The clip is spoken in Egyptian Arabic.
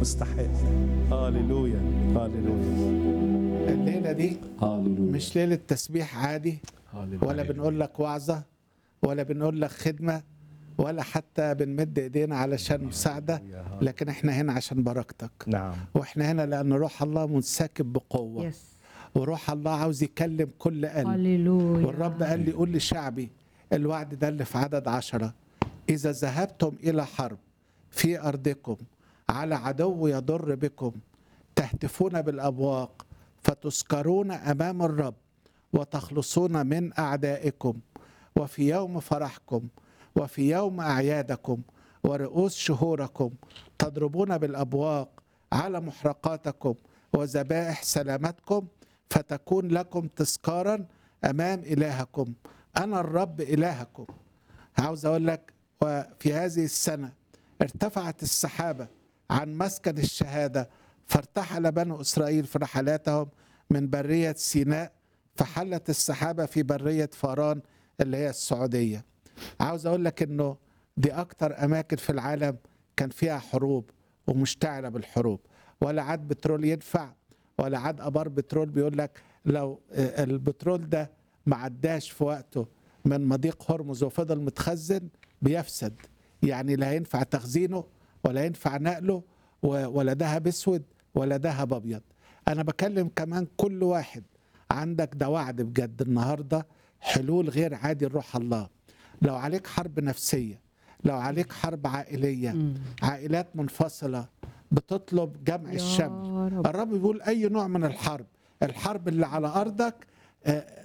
مستحق هاليلويا هاليلويا الليله دي هاليلويا مش ليله تسبيح عادي هاليلويا. ولا بنقول لك وعظه ولا بنقول لك خدمه ولا حتى بنمد ايدينا علشان مساعده لكن احنا هنا عشان بركتك نعم واحنا هنا لان روح الله منسكب بقوه يس وروح الله عاوز يكلم كل قلب هللويا والرب قال لي قول لشعبي الوعد ده اللي في عدد عشرة إذا ذهبتم إلى حرب في أرضكم على عدو يضر بكم تهتفون بالأبواق فتسكرون أمام الرب وتخلصون من أعدائكم وفي يوم فرحكم وفي يوم أعيادكم ورؤوس شهوركم تضربون بالأبواق على محرقاتكم وذبائح سلامتكم فتكون لكم تذكارا امام الهكم انا الرب الهكم عاوز اقول لك وفي هذه السنه ارتفعت السحابه عن مسكن الشهاده فارتحل بنو اسرائيل في رحلاتهم من بريه سيناء فحلت السحابه في بريه فاران اللي هي السعوديه عاوز اقول لك انه دي اكتر اماكن في العالم كان فيها حروب ومشتعله بالحروب ولا عاد بترول ينفع ولا عاد ابار بترول بيقول لك لو آه، البترول ده ما عداش في وقته من مضيق هرمز وفضل متخزن بيفسد يعني لا ينفع تخزينه ولا ينفع نقله و- ولا ذهب اسود ولا ذهب ابيض انا بكلم كمان كل واحد عندك ده وعد بجد النهارده حلول غير عادي لروح الله لو عليك حرب نفسيه لو عليك حرب عائليه عائلات منفصله بتطلب جمع يا الشمل رب. الرب بيقول اي نوع من الحرب الحرب اللي على ارضك آه،